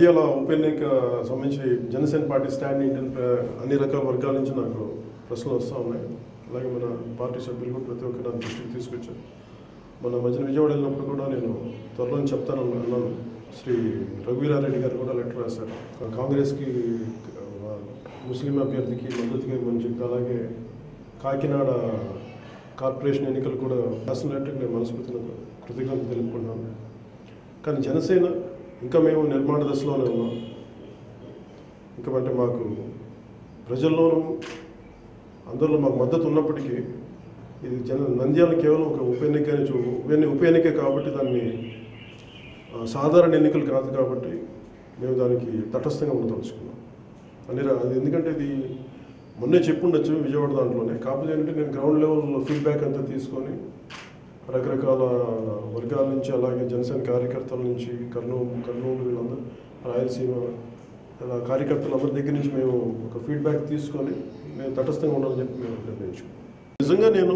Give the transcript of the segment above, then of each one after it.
ఇటీవల ఉప ఎన్నిక సంబంధించి జనసేన పార్టీ స్టాండ్ ఏంటని ప్ర- అన్ని రకాల వర్గాల నుంచి నాకు ప్రశ్నలు వస్తూ ఉన్నాయి అలాగే మన పార్టీ సభ్యులు కూడా ప్రతి ఒక్కరు నా దృష్టికి తీసుకొచ్చారు మన మధ్యన విజయవాడ వెళ్ళినప్పుడు కూడా నేను త్వరలో చెప్తాను అన్నాను శ్రీ రఘువీరారెడ్డి గారు కూడా లెటర్ రాశారు కాంగ్రెస్కి ఆ, ముస్లిం అభ్యర్థికి మద్దతుగా ఇవ్వమని చెప్పి అలాగే కాకినాడ కార్పొరేషన్ ఎన్నికలు కూడా రాసిన లెటర్కి నేను మనస్ఫూర్తిగా కృతజ్ఞతలు తెలుపుకుంటున్నాను కానీ జనసేన ఇంకా మేము నిర్మాణ దశలోనే ఉన్నాం ఇంకా అంటే మాకు ప్రజల్లోనూ అందరిలో మాకు మద్దతు ఉన్నప్పటికీ ఇది జన నంద్యాల కేవలం ఒక ఉప ఎన్నికనే చూ ఉప ఎన్ని- ఉప ఎన్నికే కాబట్టి దాన్ని ఆ, సాధారణ ఎన్నికలు కాదు కాబట్టి మేము దానికి తటస్థంగా ఉండదలుచుకున్నాం అని రా- అది ఎందుకంటే ఇది మొన్నే చెప్పుండొచ్చు విజయవాడ దాంట్లోనే కాకపోతే ఏంటంటే నేను గ్రౌండ్ లెవెల్ ఫీడ్బ్యాక్ అంతా తీసుకొని రకరకాల వర్గాల నుంచి అలాగే జనసేన కార్యకర్తల నుంచి కర్నూలు కర్నూలు వీళ్ళందరూ రాయలసీమ ఇలా కార్యకర్తలందరి దగ్గర నుంచి మేము ఒక ఫీడ్బ్యాక్ తీసుకొని మేము తటస్థంగా ఉండాలని చెప్పి మేము నిర్ణయించుకున్నాం నిజంగా నేను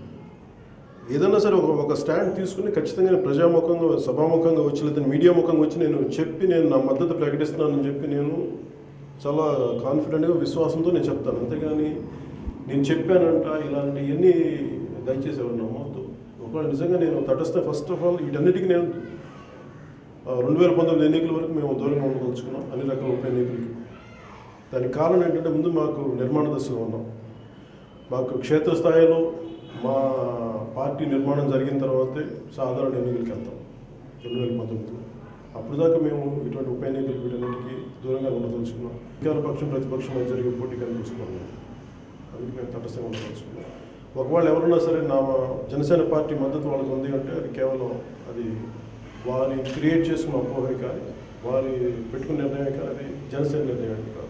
ఏదైనా సరే ఒక ఒక స్టాండ్ తీసుకుని ఖచ్చితంగా నేను ప్రజాముఖంగా సభాముఖంగా వచ్చి లేదా మీడియా ముఖంగా వచ్చి నేను చెప్పి నేను నా మద్దతు ప్రకటిస్తున్నానని చెప్పి నేను చాలా కాన్ఫిడెంట్గా విశ్వాసంతో నేను చెప్తాను అంతేగాని నేను చెప్పానంట ఇలాంటి ఇవన్నీ దయచేసి ఎవరు నమ్మవద్దు ఒకవేళ నిజంగా నేను తటస్థ ఫస్ట్ ఆఫ్ ఆల్ వీటన్నిటికీ నేను రెండు వేల పంతొమ్మిది ఎన్నికల వరకు మేము దూరంగా ఉండదలుచుకున్నాం అన్ని రకాల ఉప ఎన్నికలకి దానికి కారణం ఏంటంటే ముందు మాకు నిర్మాణ దశలో ఉన్నాం మాకు క్షేత్రస్థాయిలో మా పార్టీ నిర్మాణం జరిగిన తర్వాతే సాధారణ ఎన్నికలకి వెళ్తాం రెండు వేల పంతొమ్మిదిలో అప్పుడు దాకా మేము ఇటువంటి ఉప ఎన్నికలు వీటన్నిటికీ దూరంగా ఉండదలుచుకున్నాం అధికార పక్షం ప్రతిపక్షం మధ్య జరిగే పోటీ కనిపిస్తున్నాం అందుకే మేము తటస్థంగా ఉండదలుచుకున్నాం ఒకవేళ ఎవరున్నా సరే నా జనసేన పార్టీ మద్దతు వాళ్ళకి ఉంది అంటే అది కేవలం అది వారి క్రియేట్ చేసుకున్న అపోహే కానీ వారి పెట్టుకున్న నిర్ణయం కానీ అది జనసేన నిర్ణయం కాదు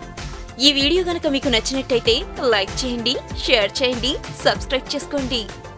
ఈ వీడియో గనక మీకు నచ్చినట్టయితే లైక్ చేయండి షేర్ చేయండి సబ్స్క్రైబ్ చేసుకోండి